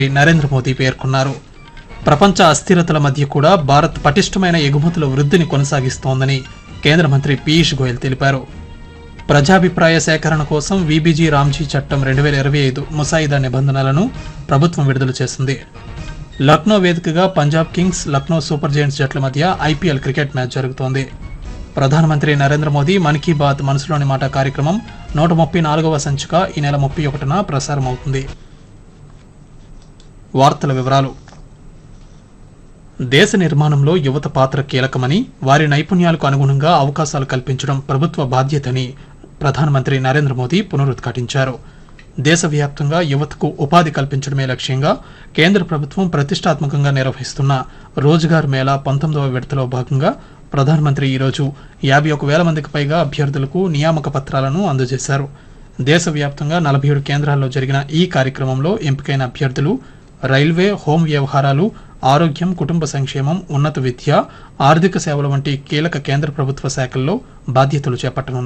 నరేంద్ర మోదీ పేర్కొన్నారు ప్రపంచ అస్థిరతల మధ్య కూడా భారత్ పటిష్టమైన ఎగుమతుల వృద్ధిని కొనసాగిస్తోందని కేంద్ర మంత్రి పీయూష్ గోయల్ తెలిపారు ప్రజాభిప్రాయ సేకరణ కోసం వీబీజీ రామ్జీ చట్టం రెండు వేల ఇరవై ఐదు ముసాయిదా నిబంధనలను ప్రభుత్వం విడుదల చేసింది లక్నో వేదికగా Punjab Kings Lucknow Super Giants జట్ల మధ్య ఐపీఎల్ క్రికెట్ మ్యాచ్ జరుగుతోంది ప్రధానమంత్రి నరేంద్ర మోదీ మన్ కీ బాత్ మనసులోని మాట కార్యక్రమం నూట ముప్పై నాలుగవ సంచిక ఈ నెల ముప్పై ఒకటిన ప్రసారం అవుతుంది వార్తల వివరాలు దేశ నిర్మాణంలో యువత పాత్ర కీలకమని వారి నైపుణ్యాలకు అనుగుణంగా అవకాశాలు కల్పించడం ప్రభుత్వ బాధ్యతని ప్రధానమంత్రి నరేంద్ర మోదీ పునరుద్ఘాటించారు దేశవ్యాప్తంగా యువతకు ఉపాధి కల్పించడమే లక్ష్యంగా కేంద్ర ప్రభుత్వం ప్రతిష్టాత్మకంగా నిర్వహిస్తున్న రోజ్గార్ మేళా పంతొమ్మిదవ విడతలో భాగంగా ప్రధానమంత్రి ఈరోజు యాభై ఒక వేల మందికి పైగా అభ్యర్థులకు నియామక పత్రాలను అందజేశారు దేశవ్యాప్తంగా నలభై ఏడు కేంద్రాల్లో జరిగిన ఈ కార్యక్రమంలో ఎంపికైన అభ్యర్థులు రైల్వే హోం వ్యవహారాలు ఆరోగ్యం కుటుంబ సంక్షేమం ఉన్నత విద్య ఆర్థిక సేవల వంటి కీలక కేంద్ర ప్రభుత్వ శాఖల్లో బాధ్యతలు చేపట్టనున్నారు